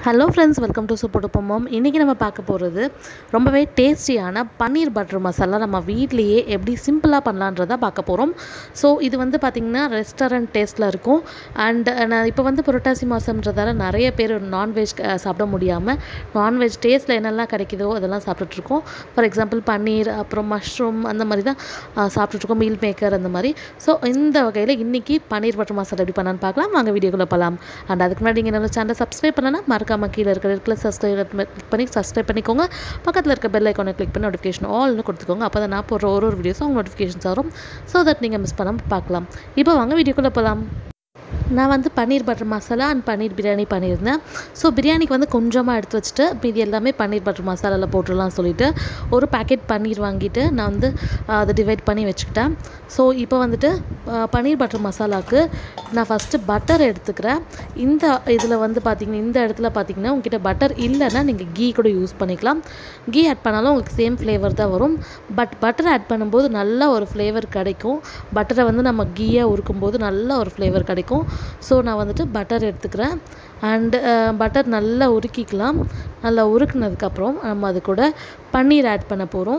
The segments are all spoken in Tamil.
ஹலோ ஃப்ரெண்ட்ஸ் வெல்கம் டு சுப்புடுப்பம் இன்றைக்கி நம்ம பார்க்க போகிறது ரொம்பவே டேஸ்டியான பன்னீர் பட்டர் மசாலா நம்ம வீட்லேயே எப்படி சிம்பிளாக பண்ணலான்றதை பார்க்க போகிறோம் ஸோ இது வந்து பார்த்திங்கன்னா ரெஸ்டாரண்ட் டேஸ்ட்டில் இருக்கும் அண்ட் நான் இப்போ வந்து புரட்டாசி மாதம்ன்றதால நிறைய பேர் நான்வெஜ் சாப்பிட முடியாமல் நான்வெஜ் டேஸ்ட்டில் என்னெல்லாம் கிடைக்குதோ அதெல்லாம் சாப்பிட்டுட்ருக்கோம் ஃபார் எக்ஸாம்பிள் பன்னீர் அப்புறம் மஷ்ரூம் அந்த மாதிரி தான் சாப்பிட்டுட்ருக்கோம் மீல் மேக்கர் அந்த மாதிரி ஸோ இந்த வகையில் இன்றைக்கி பன்னீர் பட்டர் மசாலா எப்படி பண்ணலான்னு பார்க்கலாம் வாங்க வீடியோக்குள்ளே போகலாம் அண்ட் அதுக்கு முன்னாடி நீங்கள் நம்ம சேனலை சப்ஸ்கிரைப் பண்ணலாம் மறக்காம கீழே இருக்கிற இடத்துல சப்ஸ்கிரைப் கிளிக் பண்ணி சப்ஸ்கிரைப் பண்ணிக்கோங்க பக்கத்தில் இருக்க பெல் ஐக்கானை கிளிக் பண்ணி நோட்டிஃபிகேஷன் ஆல்னு கொடுத்துக்கோங்க அப்போ தான் நான் போடுற ஒரு ஒரு வீடியோஸும் அவங்க நோட்டிஃபிகேஷன்ஸ் வரும் ஸோ தட் நீங்கள் மிஸ் பண்ணாமல் பார்க்கலாம் இப்போ வாங்க வீடியோக்குள்ளே போகலாம் நான் வந்து பன்னீர் பட்டர் மசாலா அண்ட் பன்னீர் பிரியாணி பண்ணியிருந்தேன் ஸோ பிரியாணிக்கு வந்து கொஞ்சமாக எடுத்து வச்சுட்டு மீதி எல்லாமே பன்னீர் பட்டர் மசாலாவில் போட்டுடலாம் சொல்லிட்டு ஒரு பேக்கெட் பன்னீர் வாங்கிட்டு நான் வந்து அதை டிவைட் பண்ணி வச்சுக்கிட்டேன் ஸோ இப்போ வந்துட்டு பன்னீர் பட்டர் மசாலாவுக்கு நான் ஃபஸ்ட்டு பட்டர் எடுத்துக்கிறேன் இந்த இதில் வந்து பார்த்திங்கன்னா இந்த இடத்துல பார்த்திங்கன்னா உங்ககிட்ட பட்டர் இல்லைன்னா நீங்கள் கீ கூட யூஸ் பண்ணிக்கலாம் கீ ஆட் பண்ணாலும் உங்களுக்கு சேம் ஃப்ளேவர் தான் வரும் பட் பட்டர் ஆட் பண்ணும்போது நல்ல ஒரு ஃப்ளேவர் கிடைக்கும் பட்டரை வந்து நம்ம கீயாக உருக்கும்போது நல்ல ஒரு ஃப்ளேவர் கிடைக்கும் ஸோ நான் வந்துட்டு பட்டர் எடுத்துக்கிறேன் அண்டு பட்டர் நல்லா உருக்கிக்கலாம் நல்லா உருக்குனதுக்கப்புறம் நம்ம அது கூட பன்னீர் ஆட் பண்ண போகிறோம்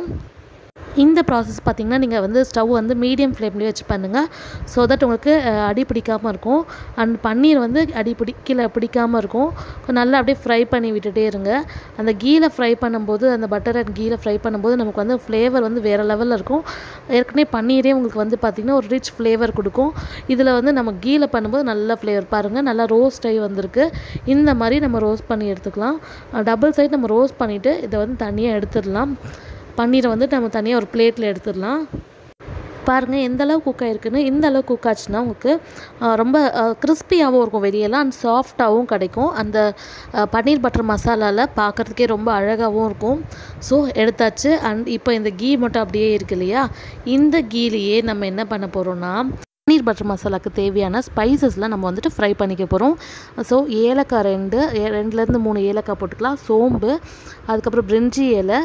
இந்த ப்ராசஸ் பார்த்திங்கன்னா நீங்கள் வந்து ஸ்டவ் வந்து மீடியம் ஃப்ளேம்லேயே வச்சு பண்ணுங்கள் ஸோ தட் உங்களுக்கு அடி பிடிக்காமல் இருக்கும் அண்ட் பன்னீர் வந்து அடி பிடி கீழே பிடிக்காமல் இருக்கும் நல்லா அப்படியே ஃப்ரை பண்ணி விட்டுட்டே இருங்க அந்த கீழே ஃப்ரை பண்ணும்போது அந்த பட்டர் அண்ட் கீழே ஃப்ரை பண்ணும்போது நமக்கு வந்து ஃப்ளேவர் வந்து வேறு லெவலில் இருக்கும் ஏற்கனவே பன்னீரே உங்களுக்கு வந்து பார்த்திங்கன்னா ஒரு ரிச் ஃப்ளேவர் கொடுக்கும் இதில் வந்து நம்ம கீழே பண்ணும்போது நல்ல ஃப்ளேவர் பாருங்கள் நல்லா ரோஸ்ட் ஆகி வந்திருக்கு இந்த மாதிரி நம்ம ரோஸ்ட் பண்ணி எடுத்துக்கலாம் டபுள் சைட் நம்ம ரோஸ்ட் பண்ணிவிட்டு இதை வந்து தனியாக எடுத்துடலாம் பன்னீரை வந்து நம்ம தனியாக ஒரு பிளேட்டில் எடுத்துடலாம் பாருங்கள் எந்த அளவு குக் ஆகிருக்குன்னு இந்த அளவு குக் ஆச்சுன்னா உங்களுக்கு ரொம்ப கிறிஸ்பியாகவும் இருக்கும் வெளியெல்லாம் அண்ட் சாஃப்டாகவும் கிடைக்கும் அந்த பன்னீர் பட்டர் மசாலாவில் பார்க்குறதுக்கே ரொம்ப அழகாகவும் இருக்கும் ஸோ எடுத்தாச்சு அண்ட் இப்போ இந்த கீ மட்டும் அப்படியே இருக்கு இல்லையா இந்த கீலையே நம்ம என்ன பண்ண போகிறோம்னா பன்னீர் பட்டர் மசாலாவுக்கு தேவையான ஸ்பைசஸ்லாம் நம்ம வந்துட்டு ஃப்ரை பண்ணிக்க போகிறோம் ஸோ ஏலக்காய் ரெண்டு ரெண்டுலேருந்து மூணு ஏலக்காய் போட்டுக்கலாம் சோம்பு அதுக்கப்புறம் பிரிஞ்சி இலை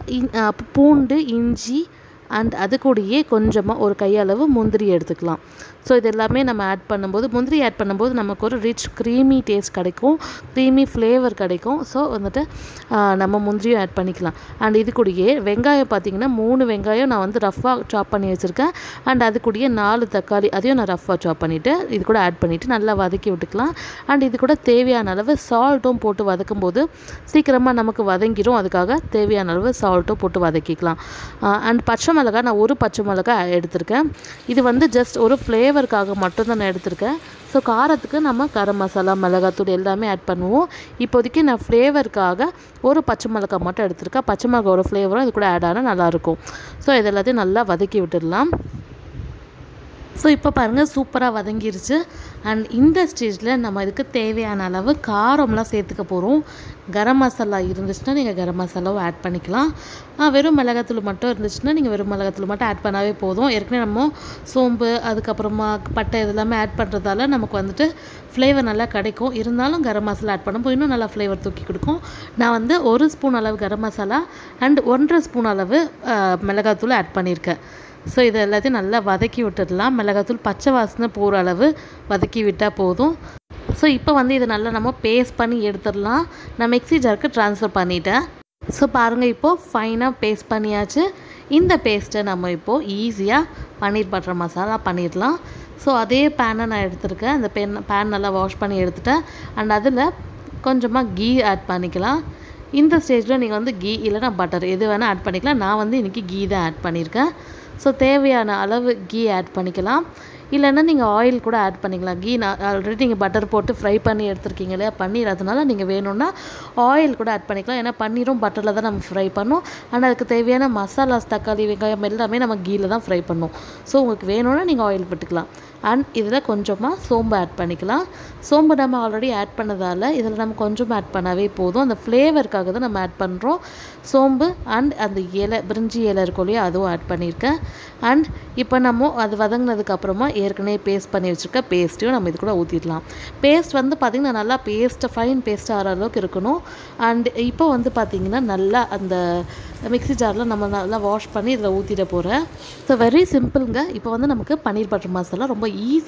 பூண்டு இஞ்சி அண்ட் அது கூடயே கொஞ்சமாக ஒரு கையளவு முந்திரி எடுத்துக்கலாம் ஸோ இது எல்லாமே நம்ம ஆட் பண்ணும்போது முந்திரி ஆட் பண்ணும்போது நமக்கு ஒரு ரிச் க்ரீமி டேஸ்ட் கிடைக்கும் க்ரீமி ஃப்ளேவர் கிடைக்கும் ஸோ வந்துட்டு நம்ம முந்திரியும் ஆட் பண்ணிக்கலாம் அண்ட் இது கூடயே வெங்காயம் பார்த்திங்கன்னா மூணு வெங்காயம் நான் வந்து ரஃப்பாக சாப் பண்ணி வச்சுருக்கேன் அண்ட் அது கூடயே நாலு தக்காளி அதையும் நான் ரஃப்பாக சாப் பண்ணிவிட்டு இது கூட ஆட் பண்ணிவிட்டு நல்லா வதக்கி விட்டுக்கலாம் அண்ட் இது கூட தேவையான அளவு சால்ட்டும் போட்டு வதக்கும் போது சீக்கிரமாக நமக்கு வதங்கிடும் அதுக்காக தேவையான அளவு சால்ட்டும் போட்டு வதக்கிக்கலாம் அண்ட் பச்சை மிளகா நான் ஒரு பச்சை மிளகா எடுத்திருக்கேன் இது வந்து ஜஸ்ட் ஒரு ஃப்ளேவருக்காக மட்டும்தான் நான் எடுத்திருக்கேன் ஸோ காரத்துக்கு நம்ம கரம் மசாலா மிளகாத்தூள் எல்லாமே ஆட் பண்ணுவோம் இப்போதைக்கு நான் ஃப்ளேவருக்காக ஒரு பச்சை மிளகா மட்டும் எடுத்திருக்கேன் பச்சை மிளகாவோட ஃப்ளேவரும் இது கூட ஆட் ஆனால் நல்லாயிருக்கும் ஸோ இது எல்லாத்தையும் நல்லா வதக்கி விட்டுடலாம் ஸோ இப்போ பாருங்கள் சூப்பராக வதங்கிருச்சு அண்ட் இந்த ஸ்டேஜில் நம்ம இதுக்கு தேவையான அளவு காரம்லாம் சேர்த்துக்க போகிறோம் கரம் மசாலா இருந்துச்சுன்னா நீங்கள் கரம் மசாலாவும் ஆட் பண்ணிக்கலாம் வெறும் மிளகாத்தூள் மட்டும் இருந்துச்சுன்னா நீங்கள் வெறும் மிளகாத்தூள் மட்டும் ஆட் பண்ணாவே போதும் ஏற்கனவே நம்ம சோம்பு அதுக்கப்புறமா பட்டை இதெல்லாமே ஆட் பண்ணுறதால நமக்கு வந்துட்டு ஃப்ளேவர் நல்லா கிடைக்கும் இருந்தாலும் கரம் மசாலா ஆட் பண்ணும்போது இன்னும் நல்லா ஃப்ளேவர் தூக்கி கொடுக்கும் நான் வந்து ஒரு ஸ்பூன் அளவு கரம் மசாலா அண்ட் ஒன்றரை ஸ்பூன் அளவு மிளகாத்தூள் ஆட் பண்ணியிருக்கேன் ஸோ இதை எல்லாத்தையும் நல்லா வதக்கி விட்டுடலாம் மிளகாத்தூள் பச்சை வாசனை போகிற அளவு வதக்கி விட்டால் போதும் ஸோ இப்போ வந்து இதை நல்லா நம்ம பேஸ்ட் பண்ணி எடுத்துடலாம் நான் மிக்ஸி ஜாருக்கு ட்ரான்ஸ்ஃபர் பண்ணிட்டேன் ஸோ பாருங்கள் இப்போது ஃபைனாக பேஸ்ட் பண்ணியாச்சு இந்த பேஸ்ட்டை நம்ம இப்போது ஈஸியாக பன்னீர் பட்டர் மசாலா பண்ணிடலாம் ஸோ அதே பேனை நான் எடுத்திருக்கேன் அந்த பேன் பேன் நல்லா வாஷ் பண்ணி எடுத்துட்டேன் அண்ட் அதில் கொஞ்சமாக கீ ஆட் பண்ணிக்கலாம் இந்த ஸ்டேஜில் நீங்கள் வந்து கீ இல்லைனா பட்டர் எது வேணால் ஆட் பண்ணிக்கலாம் நான் வந்து இன்றைக்கி கீ தான் ஆட் பண்ணியிருக்கேன் ஸோ தேவையான அளவு கீ ஆட் பண்ணிக்கலாம் இல்லைன்னா நீங்கள் ஆயில் கூட ஆட் பண்ணிக்கலாம் கீ நான் ஆல்ரெடி நீங்கள் பட்டர் போட்டு ஃப்ரை பண்ணி எடுத்துருக்கீங்க இல்லையா பன்னீர் அதனால நீங்கள் வேணும்னா ஆயில் கூட ஆட் பண்ணிக்கலாம் ஏன்னா பன்னீரும் பட்டரில் தான் நம்ம ஃப்ரை பண்ணோம் ஆனால் அதுக்கு தேவையான மசாலாஸ் தக்காளி வெங்காயம் எல்லாமே நம்ம கீயில் தான் ஃப்ரை பண்ணோம் ஸோ உங்களுக்கு வேணும்னா நீங்கள் ஆயில் விட்டுக்கலாம் அண்ட் இதில் கொஞ்சமாக சோம்பு ஆட் பண்ணிக்கலாம் சோம்பு நம்ம ஆல்ரெடி ஆட் பண்ணதால் இதில் நம்ம கொஞ்சம் ஆட் பண்ணாவே போதும் அந்த ஃப்ளேவருக்காக தான் நம்ம ஆட் பண்ணுறோம் சோம்பு அண்ட் அந்த இலை பிரிஞ்சி இலை இருக்கும் இல்லையா அதுவும் ஆட் பண்ணியிருக்கேன் அண்ட் இப்போ நம்ம அது வதங்கினதுக்கப்புறமா ஏற்கனவே பேஸ்ட் பண்ணி வச்சுருக்க பேஸ்ட்டையும் நம்ம இது கூட ஊற்றிடலாம் பேஸ்ட் வந்து பார்த்திங்கன்னா நல்லா பேஸ்ட்டு ஃபைன் பேஸ்ட் ஆகிற அளவுக்கு இருக்கணும் அண்ட் இப்போ வந்து பார்த்திங்கன்னா நல்லா அந்த மிக்ஸி ஜாரில் நம்ம நல்லா வாஷ் பண்ணி இதில் ஊற்றிட போகிறேன் ஸோ வெரி சிம்பிளுங்க இப்போ வந்து நமக்கு பன்னீர் பட்டர் மசாலா ரொம்ப ஈஸியாக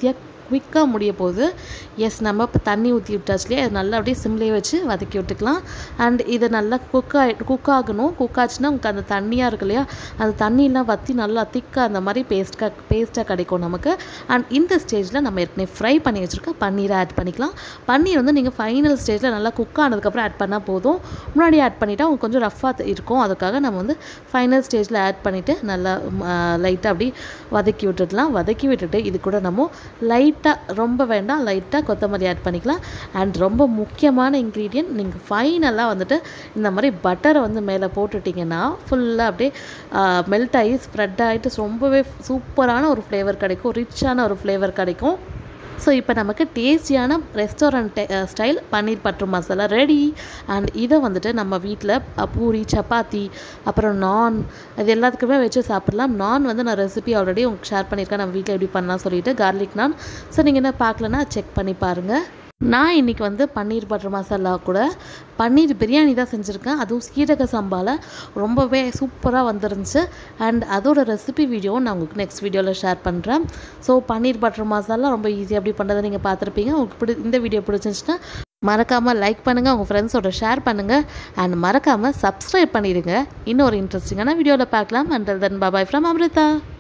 குவிக்காக முடிய போகுது எஸ் நம்ம இப்போ தண்ணி ஊற்றி விட்டாச்சுலேயே அது நல்லா அப்படியே சிம்லேயே வச்சு வதக்கி விட்டுக்கலாம் அண்ட் இது நல்லா குக் ஆகி குக் ஆகணும் குக் ஆச்சுன்னா உங்களுக்கு அந்த தண்ணியாக இருக்கு இல்லையா அந்த தண்ணியெலாம் வற்றி நல்லா திக்காக அந்த மாதிரி பேஸ்ட்டாக பேஸ்ட்டாக கிடைக்கும் நமக்கு அண்ட் இந்த ஸ்டேஜில் நம்ம ஏற்கனவே ஃப்ரை பண்ணி வச்சுருக்க பன்னீரை ஆட் பண்ணிக்கலாம் பன்னீர் வந்து நீங்கள் ஃபைனல் ஸ்டேஜில் நல்லா குக் ஆனதுக்கப்புறம் ஆட் பண்ணால் போதும் முன்னாடி ஆட் பண்ணிவிட்டா உங்களுக்கு கொஞ்சம் ரஃப்பாக இருக்கும் அதுக்காக நம்ம வந்து ஃபைனல் ஸ்டேஜில் ஆட் பண்ணிவிட்டு நல்லா லைட்டாக அப்படி வதக்கி விட்டுடலாம் வதக்கி விட்டுட்டு இது கூட நம்ம லைட்டாக ரொம்ப வேண்டாம் லைட்டாக கொத்தமல்லி ஆட் பண்ணிக்கலாம் அண்ட் ரொம்ப முக்கியமான இன்க்ரீடியன்ட் நீங்கள் ஃபைனலாக வந்துட்டு இந்த மாதிரி பட்டரை வந்து மேலே போட்டுட்டிங்கன்னா ஃபுல்லாக அப்படியே மெல்ட் ஆகி ஸ்ப்ரெட் ஆகிட்டு ரொம்பவே சூப்பரான ஒரு ஃப்ளேவர் கிடைக்கும் ரிச்சான ஒரு ஃப்ளேவர் கிடைக்கும் ஸோ இப்போ நமக்கு டேஸ்டியான restaurant style paneer butter masala ready and இதை வந்துட்டு நம்ம வீட்டில் பூரி சப்பாத்தி அப்புறம் நான் இது எல்லாத்துக்குமே வச்சு சாப்பிட்லாம் நான் வந்து நான் ரெசிபி ஆல்ரெடி உங்களுக்கு ஷேர் பண்ணியிருக்கேன் நம்ம வீட்டில் எப்படி பண்ணலாம் சொல்லிட்டு கார்லிக் நான் ஸோ நீங்கள் என்ன பார்க்கலன்னா செக் பண்ணி பாருங்கள் நான் இன்றைக்கி வந்து பன்னீர் பட்டர் மசாலா கூட பன்னீர் பிரியாணி தான் செஞ்சுருக்கேன் அதுவும் சீரக சம்பாவில் ரொம்பவே சூப்பராக வந்துருந்துச்சு அண்ட் அதோட ரெசிபி வீடியோ நான் உங்களுக்கு நெக்ஸ்ட் வீடியோவில் ஷேர் பண்ணுறேன் ஸோ பன்னீர் பட்டர் மசாலா ரொம்ப ஈஸியாக எப்படி பண்ணுறதை நீங்கள் பார்த்துருப்பீங்க உங்களுக்கு பிடி இந்த வீடியோ பிடிச்சிருந்துச்சுன்னா மறக்காமல் லைக் பண்ணுங்கள் உங்கள் ஃப்ரெண்ட்ஸோட ஷேர் பண்ணுங்கள் அண்ட் மறக்காமல் சப்ஸ்கிரைப் பண்ணிடுங்க இன்னொரு இன்ட்ரெஸ்டிங்கான வீடியோவில் பார்க்கலாம் and then bye bye from Amrita